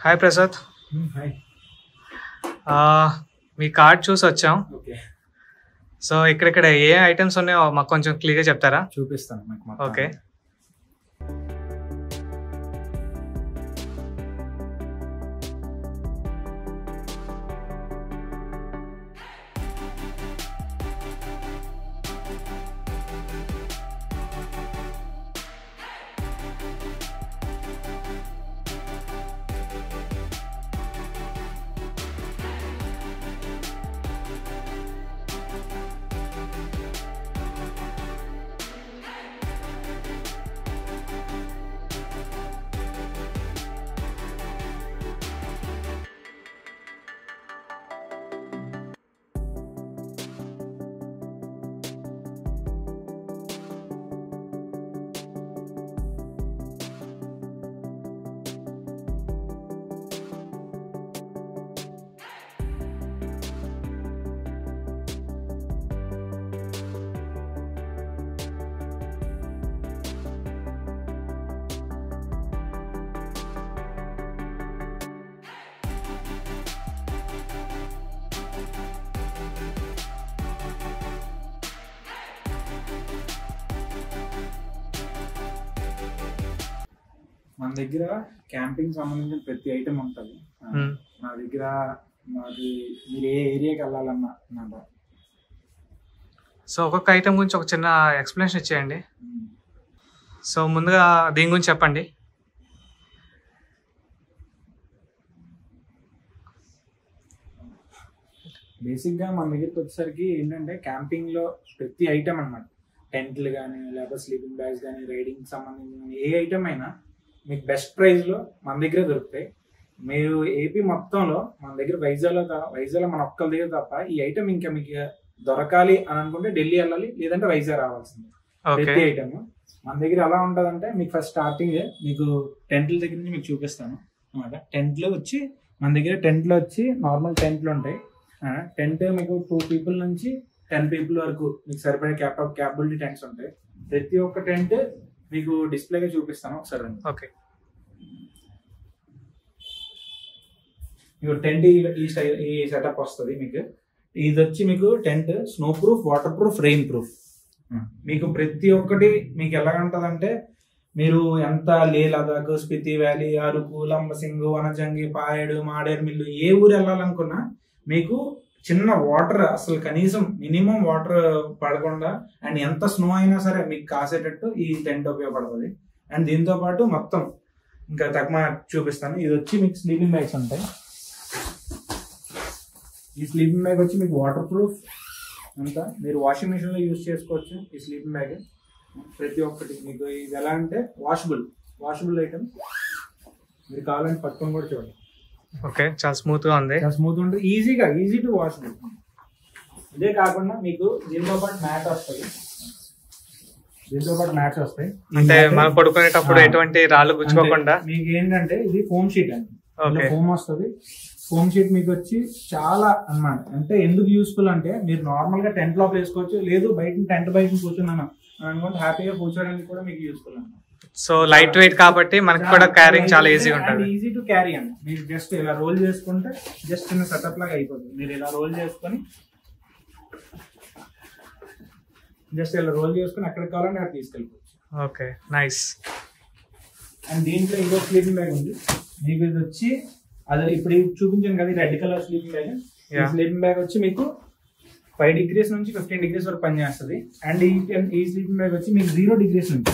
Hi Prasad hi ఆ, మీ card చూసి వచ్చాం ఓకే సో ఇక్కడిక్కడ ఏ ఐటమ్స్ ఉన్నాయో మాకు కొంచెం క్లియర్గా చెప్తారా చూపిస్తాను మీకు మొత్తం. ఓకే మన దగ్గర క్యాంపింగ్ సంబంధించిన ప్రతి ఐటమ్ ఉంటుంది ఆ, మ్మ్. నా దగ్గర మాది మీరు ఏ ఏరియాకి వెళ్ళాలన్నా అన్నమాట సో ఒక్కొక్క ఐటమ్ గురించి ఒక చిన్న ఎక్స్ప్లెనేషన్ ఇచ్చేయండి మ్మ్. సో ముందుగా దీని గురించి చెప్పండి బేసిక్ గా మన దగ్గరికి వచ్చేసరికి ఏంటంటే క్యాంపింగ్ లో ప్రతి ఐటమ్ అన్నమాట టెంట్లు కానీ లేకపోతే స్లీపింగ్ బ్యాగ్స్ కానీ రైడింగ్ సంబంధించిన కానీ ఏ ఐటమ్ అయినా మీకు బెస్ట్ ప్రైస్ లో మన దగ్గరే దొరుకుతాయి మీరు ఏపీ మొత్తంలో మన దగ్గర వైజాగ్లో త- వైజాగ్లో మన ఒక్కరి దగ్గర తప్ప ఈ ఐటమ్ ఇంకా మీకు దొరకాలి అని అనుకుంటే ఢిల్లీ వెళ్ళాలి లేదంటే వైజాగ్ రావాల్సింది ఓకే ప్రతి ఐటమ్ మన దగ్గర ఎలా ఉంటదంటే మీకు ఫస్ట్ స్టార్టింగ్ మీకు టెంట్ల దగ్గర నుంచి మీకు చూపిస్తాను అనమాట టెంట్లు వచ్చి మన దగ్గర టెంట్లు వచ్చి నార్మల్ టెంట్లు ఉంటాయి టెంట్ మీకు టూ పీపుల్ నుంచి టెన్ పీపుల్ వరకు మీకు సరిపడే క్యాప్ క్యాపబిలిటీ టెంట్స్ ఉంటాయి ప్రతి ఒక్క టెంట్ మీకు డిస్ప్లేగా చూపిస్తాను ఒకసారి రండి. ఓకే మీకు టెంట్ ఈ స్టైల్ ఈ సెటప్ వస్తుంది మీకు ఇది వచ్చి మీకు tent snow proof water proof rain proof మీకు ప్రతి ఒక్కటి మీకు ఎలా ఉంటుందంటే మీరు ఎంత లే లదాఖ్ స్పితి వ్యాలీ అరకు లంబసింగ్ వనజంగి పాయడు మాడేరు మిల్లు ఏ ఊరు వెళ్ళాలనుకున్నా మీకు చిన్న వాటర్ అసలు కనీసం మినిమం వాటర్ పడకుండా అండ్ ఎంత స్నో అయినా సరే మీకు కాసేటట్టు ఈ టెంట్ ఉపయోగపడుతుంది అండ్ దీంతో పాటు మొత్తం ఇంకా తక్కువ చూపిస్తాను ఇది వచ్చి మీకు స్లీపింగ్ బ్యాగ్స్ ఉంటాయి ఈ స్లీపింగ్ బ్యాగ్ వచ్చి మీకు వాటర్ ప్రూఫ్ అంతా మీరు వాషింగ్ మిషన్ లో యూజ్ చేసుకోవచ్చు ఈ స్లీపింగ్ బ్యాగ్ ప్రతి ఒక్కటి మీకు ఇది ఎలా అంటే వాషబుల్ వాషబుల్ ఐటమ్ మీరు కావాలంటే పట్టుకొని కూడా చూడండి ఓకే చాలా స్మూత్ గా ఉంది చాలా స్మూత్ ఉంటుంది ఈజీగా ఈజీ టు వాషబుల్ ఇదే కాకుండా మీకు దీంతో పాటు మ్యాట్ వస్తుంది దీంతో పాటు మ్యాట్స్ వస్తాయి ఈ అంటే mat- మనం పడుకునేటప్పుడు ఆ. ఎటువంటి రాళ్ళు గుచ్చుకోకుండా అంటే మీకు ఏంటంటే ఇది ఫోమ్ షీట్ అండి ఓకే ఫోమ్ వస్తుంది ఫోమ్ షీట్ మీకు వచ్చి చాలా అన్నమాట అంటే ఎందుకు యూస్ఫుల్ అంటే మీరు నార్మల్ గా టెంట్ లోపల వేసుకోవచ్చు లేదు బయట టెంట్ బయట కూర్చున్నాను అనుకుంటే హ్యాపీగా కూర్చోడానికి కూడా మీకు యూస్ఫుల్ అన్నమాట సో లైట్ వెయిట్ కాబట్టి మనకి కూడా క్యారింగ్ చాలా ఈజీగా ఉంటుంది ఈజీ టు క్యారీ అండి మీరు జస్ట్ ఇలా రోల్ చేసుకుంటే జస్ట్ చిన్న సెటప్ లాగా అయిపోతుంది మీరు ఇలా రోల్ చేసుకొని జస్ట్ ఇలా రోల్ చేసుకొని ఎక్కడికి కావాలంటే అక్కడ తీసుకెళ్ళిపోవచ్చు ఓకే నైస్ అండ్ దీంట్లో ఇంకో స్లీపింగ్ బ్యాగ్ ఉంది మీకు ఇది వచ్చి అది ఇప్పుడు ఇది చూపించాను కదా రెడ్ కలర్ స్లీపింగ్ బ్యాగ్ ఈ Yeah. స్లీపింగ్ బ్యాగ్ వచ్చి మీకు ఫైవ్ డిగ్రీస్ నుంచి ఫిఫ్టీన్ డిగ్రీస్ వరకు పనిచేస్తుంది అండ్ ఈ ఈ స్లీపింగ్ బ్యాగ్ వచ్చి మీకు జీరో డిగ్రీస్ నుంచి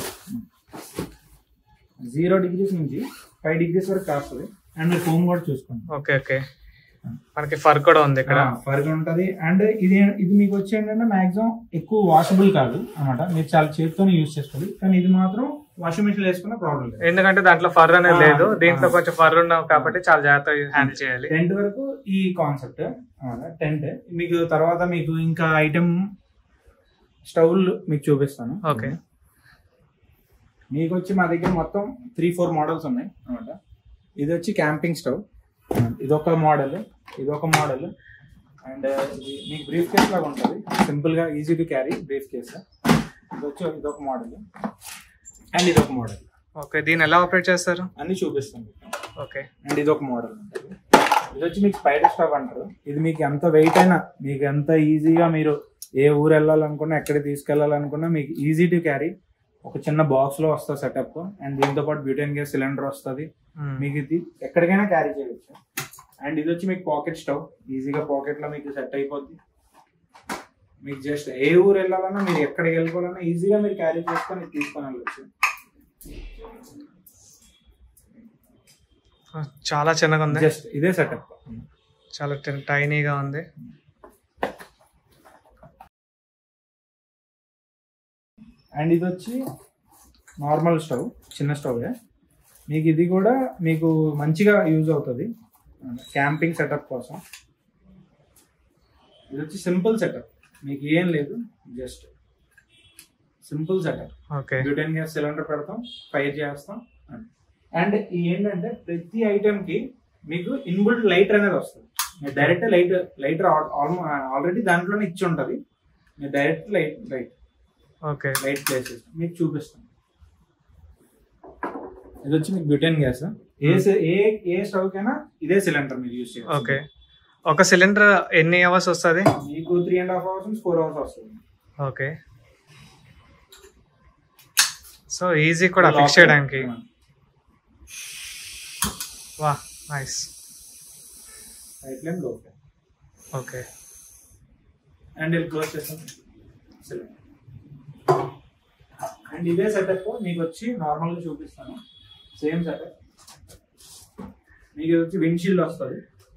జీరో డిగ్రీస్ నుంచి ఫైవ్ డిగ్రీస్ వరకు కాస్తుంది అండ్ మీరు ఫోన్ కూడా చూసుకోండి ఓకే ఓకే మనకి ఫర్ కూడా ఉంది ఇక్కడ ఫర్గ్ ఉంటది అండ్ ఇది ఇది మీకు వచ్చి ఏంటంటే మాక్సిమం ఎక్కువ వాషబుల్ కాదు అన్నమాట మీరు చాలా చేతితోనే యూజ్ చేసుకోవాలి కానీ ఇది మాత్రం వాషింగ్ మిషన్ వేసుకున్న ప్రాబ్లం లేదు ఎందుకంటే దాంట్లో ఫర్ అనేది ఆ, లేదు దీంట్లో ఆ. కొంచెం ఫర్ ఉన్నావు కాబట్టి చాలా జాగ్రత్తగా హ్యాండిల్ చేయాలి టెంట్ వరకు ఈ కాన్సెప్ట్ టెంట్ మీకు తర్వాత మీకు ఇంకా ఐటమ్ స్టవ్లు మీకు చూపిస్తాను ఓకే మీకు వచ్చి మా దగ్గర మొత్తం త్రీ ఫోర్ మోడల్స్ ఉన్నాయి అనమాట ఇది వచ్చి క్యాంపింగ్ స్టవ్ ఇదొక మోడల్ ఇదొక మోడల్ అండ్ ఇది మీకు బ్రీఫ్ కేస్ లాగా ఉంటుంది సింపుల్ గా easy to carry briefcase ఇది వచ్చి ఇదొక మోడల్ అండ్ ఇదొక మోడల్ ఓకే దీన్ని ఎలా ఆపరేట్ చేస్తారు అన్ని చూపిస్తాను మీకు. ఓకే అండ్ ఇది ఒక మోడల్ ఉంటుంది ఇది వచ్చి మీకు స్పైడర్ స్టవ్ అంటారు ఇది మీకు ఎంత వెయిట్ అయినా మీకు ఎంత ఈజీగా మీరు ఏ ఊరు వెళ్ళాలనుకున్నా ఎక్కడికి తీసుకెళ్ళాలనుకున్నా మీకు ఈజీ టు క్యారీ ఒక చిన్న బాక్స్ లో వస్తుంది సెటప్ అండ్ దీంతో పాటు బ్యూటెన్ గ్యాస్ సిలిండర్ వస్తుంది మీకు ఇది ఎక్కడికైనా క్యారీ చేయవచ్చు అండ్ ఇది వచ్చి మీకు పాకెట్ స్టవ్ ఈజీగా పాకెట్ లో మీకు సెట్ అయిపోద్ది మీకు జస్ట్ ఏ ఊరు వెళ్ళాలన్నా మీరు ఎక్కడికి వెళ్ళిపోవాలన్నా ఈజీగా మీరు క్యారీ చేసుకొని ఇది తీసుకొని వెళ్ళచ్చు చాలా చిన్నగా ఉంది జస్ట్ ఇదే సెటప్ చాలా టైనీగా ఉంది అండ్ ఇది వచ్చి నార్మల్ స్టవ్ చిన్న స్టవ్ మీకు ఇది కూడా మీకు మంచిగా యూజ్ అవుతుంది క్యాంపింగ్ సెటప్ కోసం ఇది వచ్చి సింపుల్ సెటప్ మీకు ఏం లేదు just simple setup okay butane gas cylinder పెడతాం ఫైర్ చేస్తాం అండ్ ఏంటంటే ప్రతి ఐటమ్ కి మీకు ఇన్బుల్ట్ లైటర్ అనేది వస్తుంది మీరు డైరెక్ట్ లైట్ లైటర్ ఆల్రెడీ దాంట్లోనే ఇచ్చి ఉంటుంది మీరు direct light light okay light places మీకు చూపిస్తాను ఇది వచ్చి మీకు బ్యూటెన్ గ్యాస్ ఏ సి- ఏ ఏ స్టవ్ కైనా ఇదే సిలిండర్ మీరు యూస్ చేయాలి ఓకే ఒక సిలిండర్ ఎన్ని అవర్స్ వస్తుంది మీకు three and half hours four hours వస్తుంది ఓకే సో ఈజీ కూడా ఫిక్స్ చేయడానికి వా నైస్ రైట్ లైన్ లో ఓకే అండ్ ఇది క్లోజ్ చేస్తాం సిలిండర్ అండ్ ఇదే సెటప్ మీకు వచ్చి నార్మల్ గా చూపిస్తాను సేమ్ సెటప్ మీకు ఇది వచ్చి విండ్షీల్డ్ వస్తుంది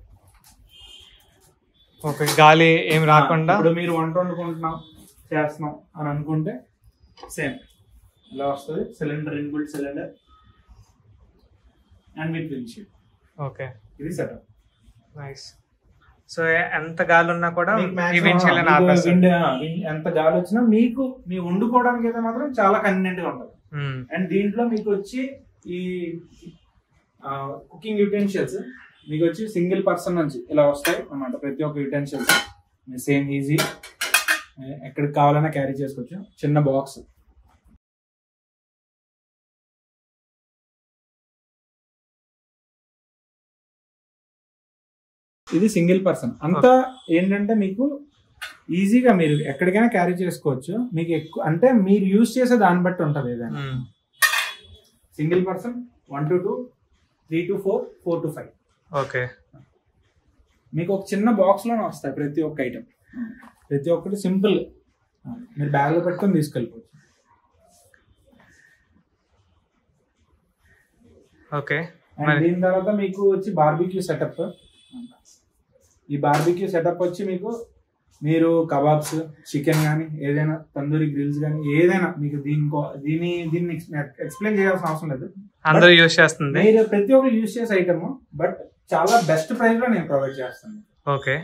ఓకే గాలి ఏం రాకుండా ఇప్పుడు మీరు వంట వండుకుంటున్నాం చేస్తున్నాం అని అనుకుంటే సేమ్ ఇలా వస్తుంది cylinder inbuilt cylinder and with windshield okay ఇది సెటప్ నైస్ సో ఎంత గాలి ఉన్నా కూడా ఈ విండ్షీల్డ్ ఆపేస్తుంది ఎంత గాలి వచ్చినా మీకు మీ వండుకోవడానికి అయితే మాత్రం చాలా కన్వీనియంట్ గా ఉంటుంది మ్మ్. అండ్ దీంట్లో మీకు వచ్చి ఈ కుకింగ్ యూటెన్షియల్స్ మీకు వచ్చి సింగిల్ పర్సన్ నుంచి ఇలా వస్తాయి అన్నమాట ప్రతి ఒక్క యూటెన్షియల్స్ సేమ్ ఈజీ ఎక్కడికి కావాలన్నా క్యారీ చేసుకోవచ్చు చిన్న బాక్స్ ఇది సింగిల్ పర్సన్ అంతా ఏంటంటే మీకు ఈజీగా మీరు ఎక్కడికైనా క్యారీ చేసుకోవచ్చు మీకు ఎక్కువ అంటే మీరు యూజ్ చేసే దాన్ని బట్టి ఉంటుంది ఏదైనా మ్మ్. Single person one to two three to four four to five okay మీకు ఒక చిన్న బాక్స్ లోనే వస్తాయి ప్రతి ఒక్క ఐటమ్ ప్రతి ఒక్కటి సింపుల్ మీరు బ్యాగ్ లో పెట్టుకొని తీసుకెళ్ళిపోవచ్చు ఓకే అండ్ మరి దీని తర్వాత మీకు వచ్చి బార్బిక్యూ సెటప్ ఈ బార్బిక్యూ సెటప్ వచ్చి మీకు మీరు కబాబ్స్ చికెన్ కానీ ఏదైనా తందూరి గ్రిల్స్ కానీ ఏదైనా మీకు దీనికో దీని దీన్ని ఎక్స్ప్లెయిన్ చేయాల్సిన అవసరం లేదు అందరూ యూజ్ చేస్తుంది మీరు ప్రతి ఒక్కరు యూజ్ చేసే ఐటమ్ బట్ చాలా బెస్ట్ ప్రైస్ లో నేను ప్రొవైడ్ చేస్తాను ఓకే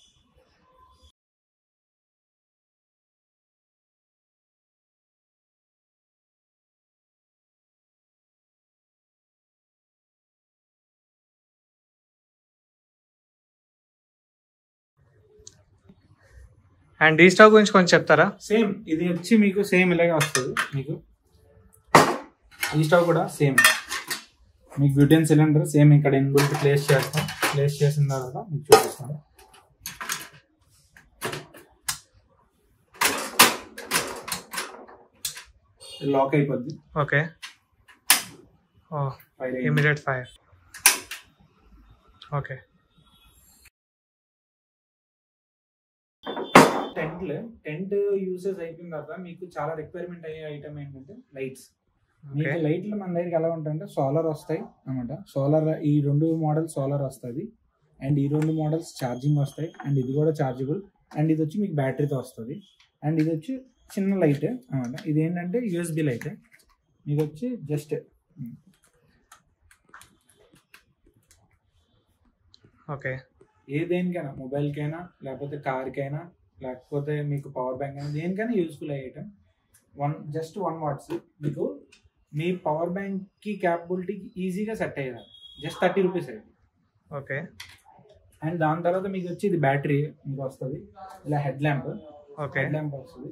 అండ్ ఈ స్టవ్ గురించి కొంచెం చెప్తారా సేమ్ ఇది వచ్చి మీకు సేమ్ ఇలాగే వస్తుంది మీకు ఈ స్టవ్ కూడా సేమ్ మీకు బ్యూటెన్ సిలిండర్ సేమ్ ఇక్కడ ఇన్బుల్ట్ ప్లేస్ చేస్తాం ప్లేస్ చేసిన తర్వాత మీకు చూపిస్తాను లాక్ అయిపోద్ది ఓకే ఓ fire immediate fire okay tent tent uses అయిపోయిన తర్వాత మీకు చాలా రిక్వైర్మెంట్ అయ్యే ఐటమ్ ఏంటంటే లైట్స్ మీకు ఓకే లైట్లు మన దగ్గరికి ఎలా ఉంటాయంటే సోలార్ వస్తాయి అనమాట సోలార్ ఈ రెండు మోడల్ సోలార్ వస్తుంది అండ్ ఈ రెండు మోడల్స్ ఛార్జింగ్ వస్తాయి అండ్ ఇది కూడా ఛార్జబుల్ అండ్ ఇది వచ్చి మీకు బ్యాటరీతో వస్తుంది అండ్ ఇది వచ్చి చిన్న లైట్ అనమాట ఇది ఏంటంటే యూఎస్బి లైట్ మీకు వచ్చి జస్ట్ ఓకే ఏ దేనికైనా మొబైల్కైనా లేకపోతే కార్కైనా లేకపోతే మీకు పవర్ బ్యాంక్ అయినా దేనికైనా యూస్ఫుల్ అయ్యే item one just one watts మీకు మీ పవర్ బ్యాంక్ కి క్యాపబిలిటీకి ఈజీగా సెట్ అయ్యేది జస్ట్ థర్టీ రూపీస్ అయ్యింది ఓకే అండ్ దాని తర్వాత మీకు వచ్చి ఇది బ్యాటరీ మీకు వస్తుంది ఇలా head lamp okay head lamp వస్తుంది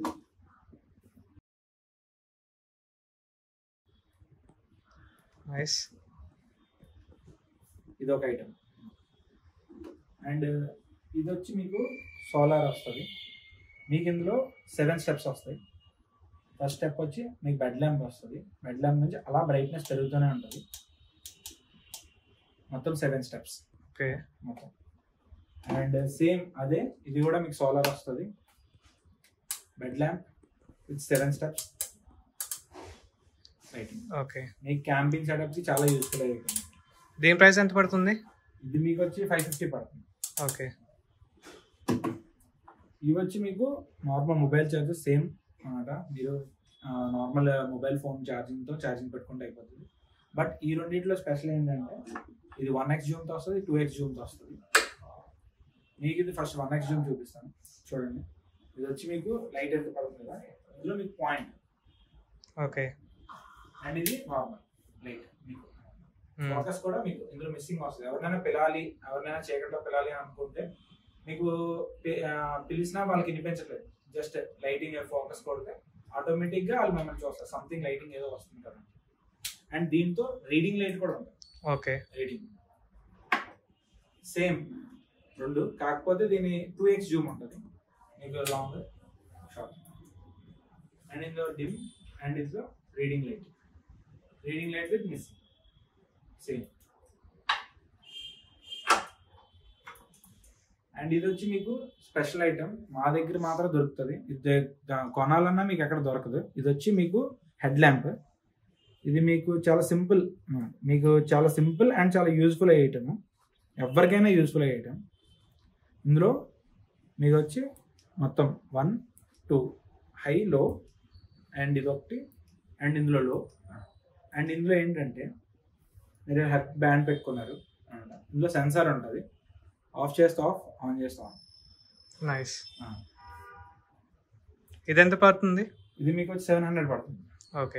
నైస్ ఇది ఒక ఐటమ్ అండ్ ఇది వచ్చి మీకు సోలార్ వస్తుంది మీకు ఇందులో సెవెన్ స్టెప్స్ వస్తాయి ఫస్ట్ స్టెప్ వచ్చి మీకు బెడ్ ల్యాంప్ వస్తుంది బెడ్ ల్యాంప్ నుంచి అలా బ్రైట్నెస్ పెరుగుతూనే ఉంటుంది మొత్తం సెవెన్ స్టెప్స్ ఓకే మొత్తం అండ్ సేమ్ అదే ఇది కూడా మీకు సోలార్ వస్తుంది bed lamp with seven steps lighting okay మీకు క్యాంపింగ్ సెటప్కి చాలా యూస్ఫుల్ అవుతుంది దీని ప్రైస్ ఎంత పడుతుంది ఇది మీకు వచ్చి ఫైవ్ ఫిఫ్టీ పడుతుంది ఓకే ఇవి వచ్చి మీకు నార్మల్ మొబైల్ ఛార్జెస్ సేమ్ అనమాట మీరు నార్మల్ మొబైల్ ఫోన్ ఛార్జింగ్తో ఛార్జింగ్ పెట్టుకుంటే అయిపోతుంది బట్ ఈ రెండింటిలో స్పెషల్ ఏంటంటే ఇది వన్ ఎక్స్ జూమ్తో వస్తుంది టూ ఎక్స్ జూమ్తో వస్తుంది మీకు ఇది ఫస్ట్ వన్ ఎక్స్ జూమ్ చూపిస్తాను చూడండి ఇది వచ్చి మీకు లైట్ ఎంత పడుతుంది కదా ఇందులో మీకు పాయింట్ ఓకే అండ్ ఇది నార్మల్ లైట్ మీకు ఫోకస్ కూడా మీకు ఇందులో మిస్సింగ్ వస్తుంది ఎవరినైనా పిలాలి ఎవరినైనా చీకట్లో పిలాలి అని అనుకుంటే మీకు పి- ఆ, పిలిచినా వాళ్ళకి వినిపించట్లేదు జస్ట్ లైటింగ్ ఫోకస్ కొడితే ఆటోమేటిక్ గా వాళ్ళు మిమ్మల్ని చూస్తారు సంథింగ్ లైటింగ్ ఏదో వస్తుంది కదా అండ్ దీంతో రీడింగ్ లైట్ కూడా ఉంటుంది ఓకే రీడింగ్ సేమ్ రెండు కాకపోతే దీని టూ ఎక్స్ జూమ్ ఉంటుంది మీకు లాంగ్ షార్ట్ అండ్ ఇందులో డిమ్ అండ్ ఇందులో reading light reading light with miss same and ఇది వచ్చి మీకు స్పెషల్ ఐటమ్ మా దగ్గర మాత్రం దొరుకుతుంది ఇది ద- కొనాలన్నా మీకు ఎక్కడ దొరకదు ఇది వచ్చి మీకు హెడ్ ల్యాంప్ ఇది మీకు చాలా సింపుల్ మీకు చాలా సింపుల్ అండ్ చాలా యూజ్ఫుల్ అయ్యే ఐటమ్ ఎవరికైనా యూజ్ఫుల్ అయ్యే ఐటమ్ ఇందులో మీకు వచ్చి మొత్తం one two high low and ఇది ఒకటి అండ్ ఇందులో లో అండ్ ఇందులో ఏంటంటే మీరు హెడ్ బ్యాండ్ పెట్టుకున్నారు అన్నమాట. ఇందులో సెన్సార్ ఉంటుంది ఆఫ్ చేస్తే ఆఫ్ ఆన్ చేస్తే ఆన్ నైస్ ఆ. ఇది ఎంత పడుతుంది ఇది మీకు వచ్చి సెవెన్ హండ్రెడ్ పడుతుంది ఓకే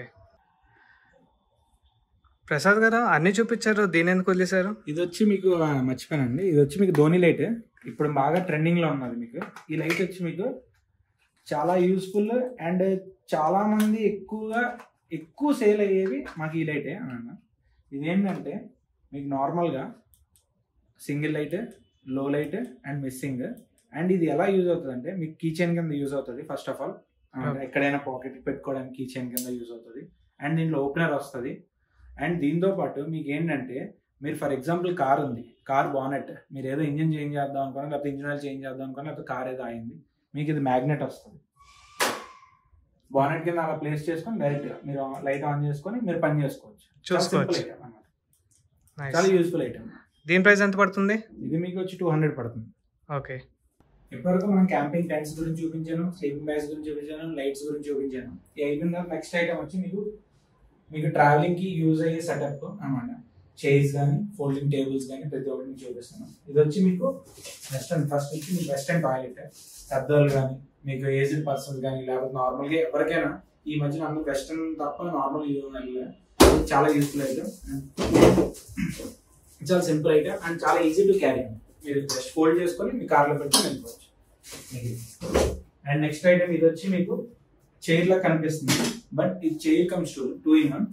ప్రసాద్ గారు అన్ని చూపించారు దీని ఎందుకు వదిలేశారు ఇది వచ్చి మీకు ఆ, మర్చిపోయానండి ఇది వచ్చి మీకు ధోని లైట్ ఇప్పుడు బాగా ట్రెండింగ్ లో ఉన్నది మీకు ఈ లైట్ వచ్చి మీకు చాలా యూస్ఫుల్ అండ్ చాలా మంది ఎక్కువగా ఎక్కువ సేల్ అయ్యేవి మాకు ఈ లైటే అన్న ఇదేంటంటే మీకు నార్మల్గా single light low light and missing and ఇది ఎలా యూజ్ అవుతుంది అంటే మీకు కీ చైన్ కింద యూజ్ అవుతుంది ఫస్ట్ ఆఫ్ ఆల్ Okay. ఎక్కడైనా పాకెట్ పెట్టుకోవడానికి కీ చైన్ కింద యూజ్ అవుతుంది అండ్ దీంట్లో ఓపెనర్ వస్తుంది అండ్ దీంతో పాటు మీకు ఏంటంటే మీరు ఫర్ ఎగ్జాంపుల్ కార్ ఉంది కార్ బానెట్ మీరు ఏదో ఇంజిన్ చేంజ్ చేద్దాం అనుకోండి లేకపోతే ఇంజిన్ ఆయిల్ చేంజ్ చేద్దాం అనుకోండి లేకపోతే కార్ ఏదో అయింది మీకు ఇది మ్యాగ్నెట్ వస్తుంది బానెట్ కింద అలా ప్లేస్ చేసుకొని డైరెక్ట్ మీరు లైట్ ఆన్ చేసుకొని మీరు పని చేసుకోవచ్చు చాలా చూసుకోవచ్చు. simple item అన్నమాట. నైస్ చాలా యూస్ఫుల్ ఐటమ్ దీని ప్రైస్ ఎంత పడుతుంది ఇది మీకు వచ్చి టూ హండ్రెడ్ పడుతుంది ఓకే ఇప్పటివరకు మనం క్యాంపింగ్ టెంట్స్ గురించి చూపించాను స్లీపింగ్ బ్యాగ్స్ గురించి చూపించాను లైట్స్ గురించి చూపించాను ఈ అయిపోయిన తర్వాత నెక్స్ట్ ఐటమ్ వచ్చి మీకు మీకు ట్రావెలింగ్ కి యూజ్ అయ్యే సెటప్ అన్నమాట చైర్స్ కానీ ఫోల్డింగ్ టేబుల్స్ కానీ ప్రతి ఒక్కటి మీకు చూపిస్తాను ఇది వచ్చి మీకు వెస్టర్న్ ఫస్ట్ వచ్చి మీకు వెస్టర్న్ టాయిలెట్ పెద్దవాళ్ళు కానీ మీకు ఏజ్డ్ పర్సన్స్ కానీ లేకపోతే నార్మల్గా ఎవరికైనా ఈ మధ్యన అందరూ వెస్టర్న్ తప్ప నార్మల్ చాలా యూస్ఫుల్ ఐటమ్ చాలా సింపుల్ ఐటమ్ అండ్ చాలా ఈజీ టు క్యారీ మీరు జస్ట్ ఫోల్డ్ చేసుకొని మీ కార్లో పెట్టుకొని వెళ్ళిపోవచ్చు అండ్ నెక్స్ట్ ఐటమ్ ఇది వచ్చి మీకు చైర్ లా కనిపిస్తుంది బట్ ఇది chair cum stool two in one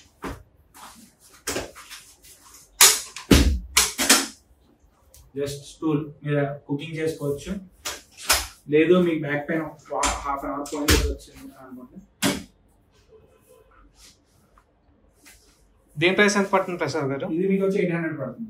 just stool మీరు కుకింగ్ చేసుకోవచ్చు లేదు మీకు back pain half an hour పోయింది వచ్చింది అనుకోండి దీని ప్రైస్ ఎంత పడుతుంది ప్రసాద్ గారు ఇది మీకు వచ్చి ఎయిట్ హండ్రెడ్ పడుతుంది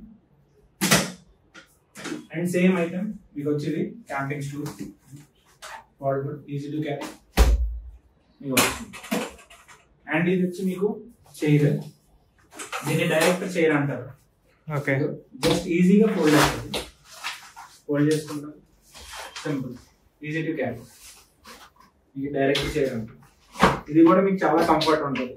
అండ్ సేమ్ ఐటమ్ మీకు వచ్చేది క్యాంపింగ్ స్టూల్ వాడబుల్ ఈజీ టు క్యారీ మీకు వస్తుంది అండ్ ఇది వచ్చి మీకు చైర్ దీన్ని డైరెక్ట్ చైర్ అంటారు ఓకే జస్ట్ ఈజీగా ఫోల్డ్ అవుతుంది ఫోల్డ్ చేసుకుంటాం సింపుల్ ఈజీ టు క్యారీ మీకు డైరెక్ట్ చైర్ అంటారు ఇది కూడా మీకు చాలా కంఫర్ట్ ఉంటుంది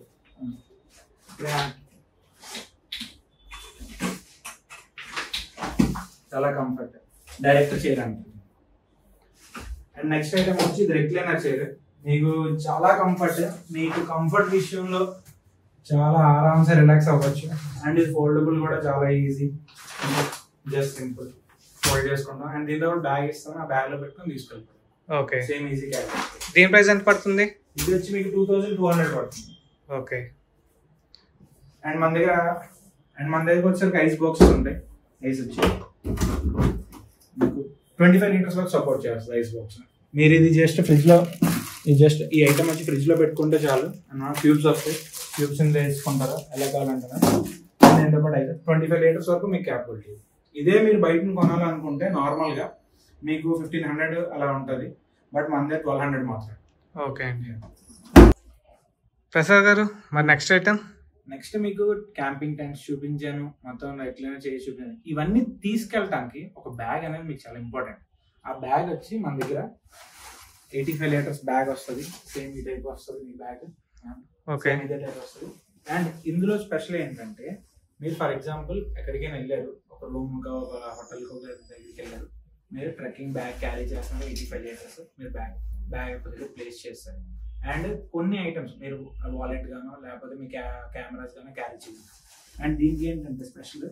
చాలా కంఫర్ట్ డైరెక్ట్ చైర్ అంటారు అండ్ నెక్స్ట్ ఐటమ్ వచ్చి ఇది రెక్లైనర్ చైర్ మీకు చాలా కంఫర్ట్ మీకు కంఫర్ట్ విషయంలో చాలా ఆరామ్సే రిలాక్స్ అవ్వచ్చు అండ్ ఇది ఫోల్డబుల్ కూడా చాలా ఈజీ జస్ట్ సింపుల్ ఫోల్డ్ చేసుకుంటాం అండ్ దీంట్లో కూడా బ్యాగ్ ఇస్తాం ఆ బ్యాగ్ లో పెట్టుకొని తీసుకెళ్తాం ఓకే సేమ్ ఈజీ క్యారీ దీని ప్రైస్ ఎంత పడుతుంది ఇది వచ్చి మీకు టూ థౌసండ్ టూ హండ్రెడ్ పడుతుంది ఓకే అండ్ మన దగ్గర అండ్ మన దగ్గర వచ్చేసరికి ఐస్ బాక్సెస్ ఉంటాయి ఐస్ వచ్చి మీకు ట్వంటీ ఫైవ్ లీటర్స్ వరకు సపోర్ట్ చేస్తుంది ఐస్ బాక్స్ మీరు ఇది జస్ట్ ఫ్రిడ్జ్లో ఇది జస్ట్ ఈ ఐటమ్ వచ్చి ఫ్రిడ్జ్లో పెట్టుకుంటే చాలు క్యూబ్స్ వస్తాయి క్యూబ్స్ ఇందులో వేసుకుంటారా ఎలా కావాలంటారా దీంతో పాటు అయితే ట్వంటీ ఫైవ్ లీటర్స్ వరకు మీకు క్యాపబిలిటీ ఇదే మీరు బయట కొనాలనుకుంటే నార్మల్గా మీకు ఫిఫ్టీన్ హండ్రెడ్ అలా ఉంటుంది బట్ మన దగ్గర ట్వెల్వ్ హండ్రెడ్ మాత్రమే ఓకే అండి ప్రసాద్ గారు మరి నెక్స్ట్ ఐటమ్ నెక్స్ట్ మీకు క్యాంపింగ్ టెంట్స్ చూపించాను మొత్తం ఎట్లైనా చేసి చూపించాను ఇవన్నీ తీసుకెళ్ళటానికి ఒక బ్యాగ్ అనేది మీకు చాలా ఇంపార్టెంట్ ఆ బ్యాగ్ వచ్చి మన దగ్గర ఎయిటీ ఫైవ్ లీటర్స్ బ్యాగ్ వస్తుంది సేమ్ ఈ టైప్ వస్తుంది మీ బ్యాగ్ ఓకే ఇదే టైప్ వస్తుంది అండ్ ఇందులో స్పెషల్ ఏంటంటే మీరు ఫర్ ఎగ్జాంపుల్ ఎక్కడికైనా వెళ్ళారు ఒక రూమ్ ఒక హోటల్కి ఒక దగ్గరికి వెళ్ళారు మీరు ట్రెక్కింగ్ బ్యాగ్ క్యారీ చేస్తున్నారు ఎయిటీ ఫైవ్ లీటర్స్ మీరు బ్యాగ్ బ్యాగ్ ఒక దగ్గర ప్లేస్ చేస్తారు అండ్ కొన్ని ఐటమ్స్ మీరు వాలెట్ గానో లేకపోతే మీ క్యా కెమెరాస్ గానో క్యారీ చేయాలి అండ్ దీనికి ఏంటంటే స్పెషల్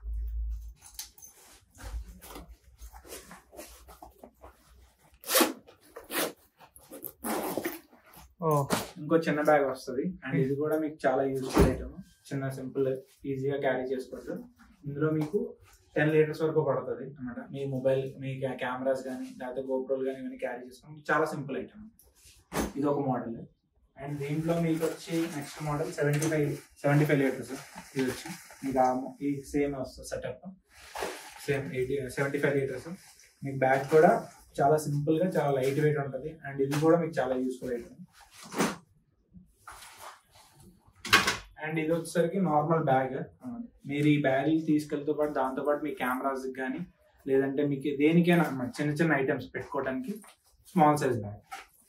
ఓ ఇంకో చిన్న బ్యాగ్ వస్తుంది అండ్ ఇది కూడా మీకు చాలా యూజ్ఫుల్ ఐటమ్ చిన్న సింపుల్ ఈజీగా క్యారీ చేసుకోవచ్చు ఇందులో మీకు టెన్ లీటర్స్ వరకు పడుతుంది అనమాట మీ మొబైల్ మీ కెమెరాస్ కానీ లేకపోతే గోప్రోలు కానీ ఇవన్నీ క్యారీ చేసుకోవడం చాలా సింపుల్ ఐటమ్ ఇది ఒక మోడల్ అండ్ దీంట్లో మీకు వచ్చి next model seventy five seventy five litres ఇది వచ్చి మీకు ఆ mo- ఈ సేమ్ వస్తుంది setup same eighty seventy five litres మీకు బ్యాగ్ కూడా చాలా సింపుల్ గా చాలా లైట్ వెయిట్ ఉంటుంది అండ్ ఇది కూడా మీకు చాలా యూస్ఫుల్ ఐటమ్ అండ్ ఇది వచ్చేసరికి నార్మల్ బ్యాగ్ మీరు ఈ బ్యాగ్ తీసుకెళ్తే పాటు దాంతో పాటు మీ కెమెరాస్ కానీ లేదంటే మీకు దేనికైనా అన్నమాట చిన్న చిన్న ఐటమ్స్ పెట్టుకోవడానికి స్మాల్ సైజ్ బ్యాగ్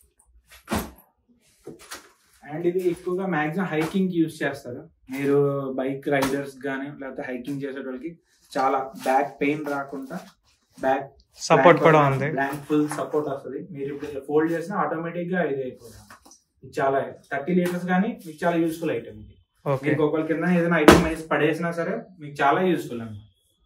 అండ్ ఇది ఎక్కువగా మాక్సిమం హైకింగ్ కి యూస్ చేస్తారు మీరు బైక్ రైడర్స్ కానీ లేకపోతే హైకింగ్ చేసేటోళ్ళకి చాలా బ్యాక్ పెయిన్ రాకుండా బ్యాక్ సపోర్ట్ కూడా ఉంది బ్లాంక్ ఫుల్ సపోర్ట్ వస్తుంది మీరు ఇప్పుడు ఫోల్డ్ చేసినా ఆటోమేటిక్ గా ఇది అయిపోతుంది ఇది చాలా థర్టీ లీటర్స్ కానీ మీకు చాలా యూస్ఫుల్ ఐటమ్ ఇది ఓకే మీకు ఒకరి కింద ఏదైనా ఐటమ్ వేసి పడేసినా సరే మీకు చాలా యూస్ఫుల్ అన్నమాట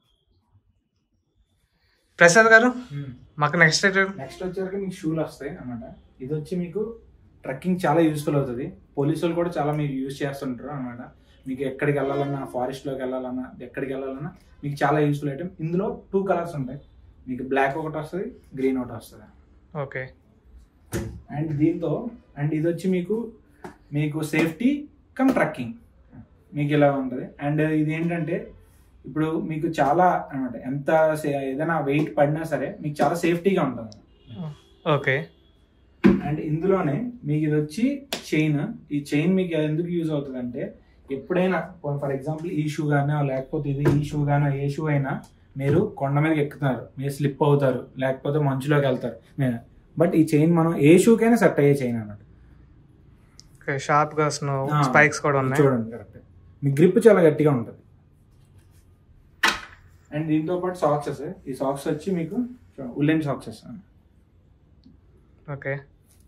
ప్రసాద్ గారు మాకు నెక్స్ట్ ఐటమ్ నెక్స్ట్ వచ్చేసరికి మీకు షూలు వస్తాయి అన్నమాట ఇది వచ్చి మీకు ట్రెక్కింగ్ చాలా యూస్ఫుల్ అవుతుంది పోలీసు వాళ్ళు కూడా చాలా మీరు యూజ్ చేస్తుంటారు అన్నమాట మీకు ఎక్కడికి వెళ్ళాలన్నా ఫారెస్ట్ లోకి వెళ్ళాలన్నా ఎక్కడికి వెళ్ళాలన్నా మీకు చాలా యూస్ఫుల్ ఐటమ్ ఇందులో టూ కలర్స్ ఉంటాయి మీకు బ్లాక్ ఒకటి వస్తుంది గ్రీన్ ఒకటి వస్తుంది ఓకే అండ్ దీంతో అండ్ ఇది వచ్చి మీకు మీకు సేఫ్టీ కమ్ ట్రక్కింగ్ మీకు ఇలా ఉంటుంది అండ్ ఇది ఏంటంటే ఇప్పుడు మీకు చాలా అనమాట ఎంత సే- ఏదైనా వెయిట్ పడినా సరే మీకు చాలా సేఫ్టీగా ఉంటుంది ఓకే అండ్ ఇందులోనే మీకు ఇది వచ్చి చైన్ ఈ చైన్ మీకు ఎందుకు యూజ్ అవుతుంది అంటే ఎప్పుడైనా ఫర్ ఎగ్జాంపుల్ ఈ షూ గానో లేకపోతే ఇది ఈ షూ గానో ఏ షూ అయినా మీరు కొండ మీదకి ఎక్కుతున్నారు మీరు స్లిప్ అవుతారు లేకపోతే మంచులోకి వెళ్తారు బట్ ఈ చైన్ మనం ఏ షూకైనా సెట్ అయ్యే చైన్ అన్నమాట ఓకే షార్ప్ గా స్నో ఆ, స్పైక్స్ కూడా ఉన్నాయి చూడండి కరెక్ట్ మీ గ్రిప్ చాలా గట్టిగా ఉంటుంది అండ్ దీంతో పాటు సాక్సెస్ ఈ సాక్స్ వచ్చి మీకు woollen socks okay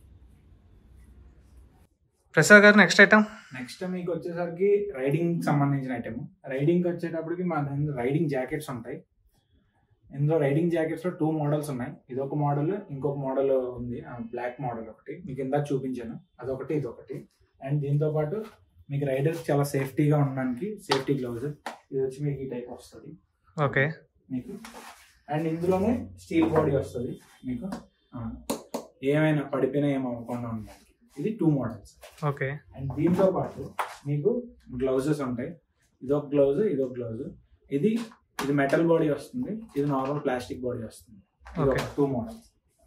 Prasad garu next item next మీకు వచ్చేసరికి రైడింగ్ సంబంధించిన ఐటమ్ రైడింగ్ వచ్చేటప్పటికి మా దగ్గర రైడింగ్ జాకెట్స్ ఉంటాయి ఇందులో రైడింగ్ జాకెట్స్ లో టూ మోడల్స్ ఉన్నాయి ఇది ఒక మోడల్ ఇంకొక మోడల్ ఉంది బ్లాక్ మోడల్ ఒకటి మీకు ఇందాక చూపించాను అదొకటి ఇదొకటి అండ్ దీంతో పాటు మీకు రైడర్స్ చాలా సేఫ్టీగా ఉండడానికి సేఫ్టీ గ్లౌజ్ ఇది వచ్చి మీకు ఈ టైప్ వస్తుంది ఓకే మీకు అండ్ ఇందులోనే స్టీల్ బాడీ వస్తుంది మీకు ఆ, ఏమైనా పడిపోయినా ఏమవ్వకుండా ఉండడానికి ఇది టూ మోడల్స్ ఓకే అండ్ దీంతో పాటు మీకు గ్లౌజెస్ ఉంటాయి ఇదొక గ్లౌజ్ ఇదొక గ్లౌజ్ ఇది ఇది మెటల్ బాడీ వస్తుంది ఇది నార్మల్ ప్లాస్టిక్ బాడీ వస్తుంది ఇది ఒక Okay. Two models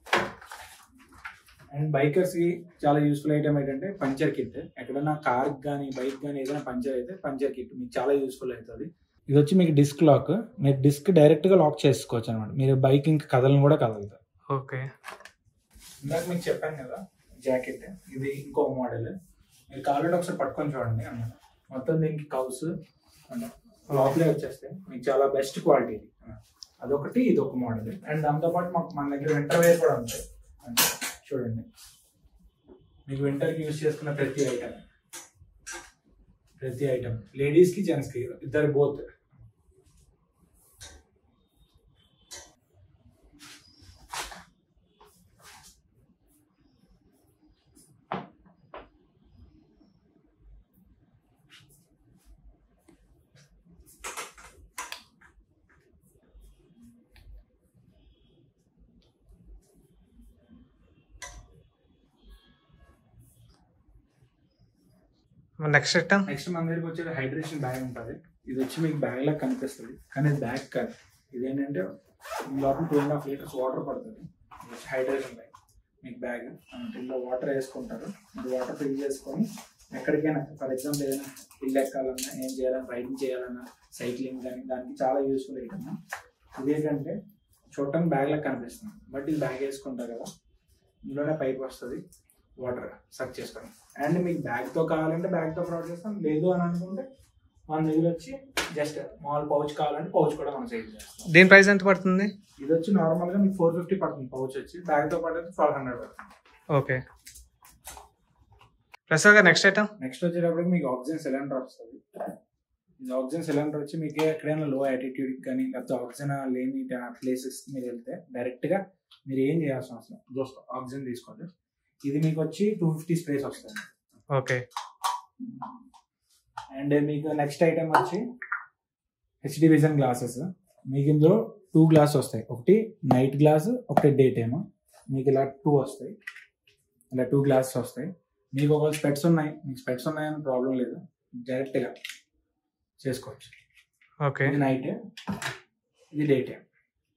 and bikers కి చాలా యూస్ఫుల్ ఐటమ్ ఏంటంటే పంచర్ కిట్ ఎక్కడైనా కార్ కానీ బైక్ కానీ ఏదైనా పంచర్ అయితే పంచర్ కిట్ మీకు చాలా యూస్ఫుల్ అవుతుంది ఇది వచ్చి మీకు డిస్క్ లాక్ మీరు డిస్క్ డైరెక్ట్ గా లాక్ చేసుకోవచ్చు అనమాట మీరు బైక్ ఇంకా కదలను కూడా కదలుతారు ఓకే ఇందాక మీకు చెప్పాను కదా జాకెట్ ఇది ఇంకో మోడల్ మీరు కావాలంటే ఒకసారి పట్టుకొని చూడండి అన్నమాట మొత్తం దీనికి కౌస్ లోపలే వచ్చేస్తాయి మీకు చాలా బెస్ట్ క్వాలిటీ ఇది అన్నమాట. అదొకటి ఇది ఒక మోడల్ అండ్ దాంతోపాటు మాకు మన దగ్గర వింటర్ వేర్ కూడా ఉంటాయి అంటే చూడండి మీకు వింటర్కి యూజ్ చేసుకున్న ప్రతి ఐటమ్ ప్రతి ఐటమ్ లేడీస్కి జెంట్స్కి ఇద్దరు బోత్ నెక్స్ట్ ఐటమ్ నెక్స్ట్ మన దగ్గరికి వచ్చేది హైడ్రేషన్ బ్యాగ్ ఉంటుంది ఇది వచ్చి మీకు బ్యాగ్ లాగా కనిపిస్తుంది కానీ ఇది బ్యాగ్ కాదు ఇదేంటంటే లోపల two and half litres water పడుతుంది ఇది వచ్చి హైడ్రేషన్ బ్యాగ్ మీకు బ్యాగ్ ఇందులో వాటర్ వేసుకుంటారు మీరు వాటర్ ఫిల్ చేసుకొని ఎక్కడికైనా ఫర్ ఎగ్జాంపుల్ ఏదైనా హిల్ ఎక్కాలన్నా ఏం చేయాలన్నా రైడింగ్ చేయాలన్నా సైక్లింగ్ కానీ దానికి చాలా యూస్ఫుల్ ఐటమ్ ఇది ఏంటంటే చూడటానికి బ్యాగ్ లాగా కనిపిస్తుంది బట్ ఇది బ్యాగ్ వేసుకుంటారు కదా ఇందులోనే పైప్ వస్తుంది వాటర్ సక్ చేసుకోవడం అండ్ మీకు బ్యాగ్తో కావాలంటే బ్యాగ్తో ప్రొవైడ్ చేస్తాం లేదు అని అనుకుంటే మన దగ్గర వచ్చి జస్ట్ మామూలు పౌచ్ కావాలంటే పౌచ్ కూడా మనం సేల్ చేస్తాం దీని ప్రైస్ ఎంత పడుతుంది ఇది వచ్చి నార్మల్గా మీకు ఫోర్ ఫిఫ్టీ పడుతుంది పౌచ్ వచ్చి బ్యాగ్తో పాటు అయితే ట్వెల్వ్ హండ్రెడ్ పడుతుంది okay Prasad garu next item next వచ్చేటప్పటికి మీకు ఆక్సిజన్ సిలిండర్ వస్తుంది ఇది ఆక్సిజన్ సిలిండర్ వచ్చి మీకు ఎక్కడైనా లో యాటిట్యూడ్ కానీ లేకపోతే ఆక్సిజన్ లేని ప్లేసెస్ మీరు వెళ్తే డైరెక్ట్గా మీరు ఏం చేయాల్సిన అవసరం జస్ట్ ఆక్సిజన్ తీసుకోండి ఇది మీకు వచ్చి టూ ఫిఫ్టీ స్ప్రేస్ వస్తుంది ఓకే అండ్ మీకు నెక్స్ట్ ఐటమ్ వచ్చి హెచ్డి విజన్ గ్లాసెస్ మీకు ఇందులో టూ గ్లాస్ వస్తాయి ఒకటి నైట్ గ్లాస్ ఒకటి డే టైమ్ మీకు ఇలా టూ వస్తాయి ఇలా టూ గ్లాసెస్ వస్తాయి మీకు ఒక స్పెట్స్ ఉన్నాయి మీకు స్పెట్స్ ఉన్నాయని ప్రాబ్లం లేదు డైరెక్ట్గా చేసుకోవచ్చు ఓకే ఇది నైట్ ఇది day time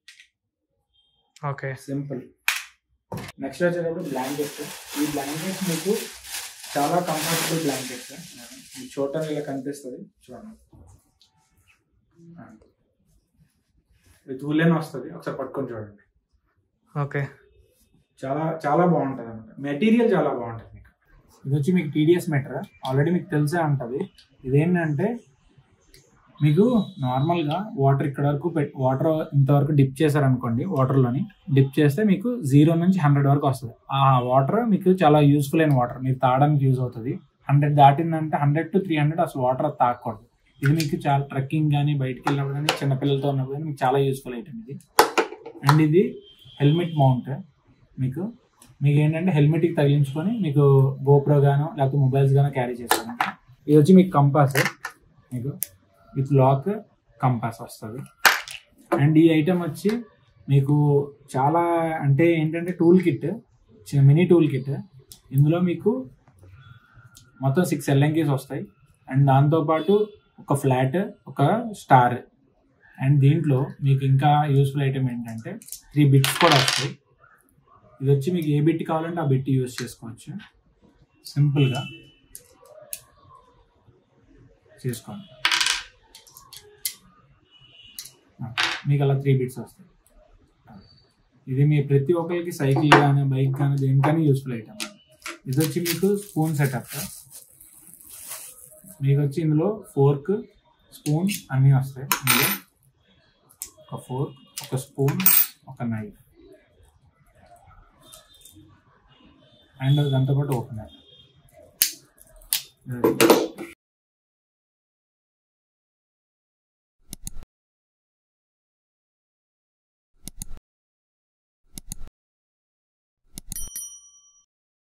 okay simple next వచ్చేటప్పుడు బ్లాంకెట్స్ ఈ బ్లాంకెట్స్ మీకు చాలా కంఫర్టబుల్ బ్లాంకెట్స్ మీకు చూడటానికి ఇలా కనిపిస్తుంది చూడండి విత్ ఉలెన్ వస్తుంది ఒకసారి పట్టుకొని చూడండి ఓకే చాలా చాలా బాగుంటుంది అనమాట మెటీరియల్ చాలా బాగుంటుంది మీకు ఇది వచ్చి మీకు టీడీఎస్ మెటర్ ఆల్రెడీ మీకు తెలిసే ఉంటుంది ఇదేంటంటే మీకు నార్మల్గా వాటర్ ఇక్కడ వరకు పెట్ వాటర్ ఇంతవరకు డిప్ చేశారనుకోండి వాటర్లోని డిప్ చేస్తే మీకు జీరో నుంచి హండ్రెడ్ వరకు వస్తుంది ఆ వాటర్ మీకు చాలా యూస్ఫుల్ అయిన వాటర్ మీరు తాగడానికి యూజ్ అవుతుంది హండ్రెడ్ దాటిందంటే హండ్రెడ్ టు త్రీ హండ్రెడ్ అసలు వాటర్ తాగకూడదు ఇది మీకు చాలా ట్రెక్కింగ్ కానీ బయటికి వెళ్ళినప్పుడు కానీ చిన్నపిల్లలతో ఉన్నప్పుడు కానీ మీకు చాలా యూస్ఫుల్ ఐటమ్ ఇది అండ్ ఇది హెల్మెట్ మౌంట్ మీకు మీకు ఏంటంటే హెల్మెట్కి తగిలించుకొని మీకు గోప్రో గానో లేకపోతే మొబైల్స్ గానో క్యారీ చేస్తాను ఇది వచ్చి మీకు కంపాస్ మీకు విత్ లాక్ కంపాస్ వస్తుంది అండ్ ఈ ఐటమ్ వచ్చి మీకు చాలా అంటే ఏంటంటే tool kit mini tool kit ఇందులో మీకు మొత్తం సిక్స్ ఎల్ఎంకీస్ వస్తాయి అండ్ దాంతోపాటు ఒక ఫ్లాట్ ఒక స్టార్ అండ్ దీంట్లో మీకు ఇంకా యూస్ఫుల్ ఐటమ్ ఏంటంటే త్రీ బిట్స్ కూడా వస్తాయి ఇది వచ్చి మీకు ఏ బిట్ కావాలంటే ఆ బిట్ యూస్ చేసుకోవచ్చు సింపుల్గా చేసుకోండి ఆ, మీకు అలా త్రీ బిట్స్ వస్తాయి ఇది మీ ప్రతి ఒక్కరికి సైకిల్ కానీ బైక్ కానీ దేనికైనా యూస్ఫుల్ ఐటమ్ ఇది వచ్చి మీకు స్పూన్ సెటప్ మీకు వచ్చి ఇందులో ఫోర్క్ స్పూన్ అన్నీ వస్తాయి ఇందులో ఒక ఫోర్క్ ఒక స్పూన్ ఒక నైఫ్ అండ్ దాంతోపాటు ఓపెనర్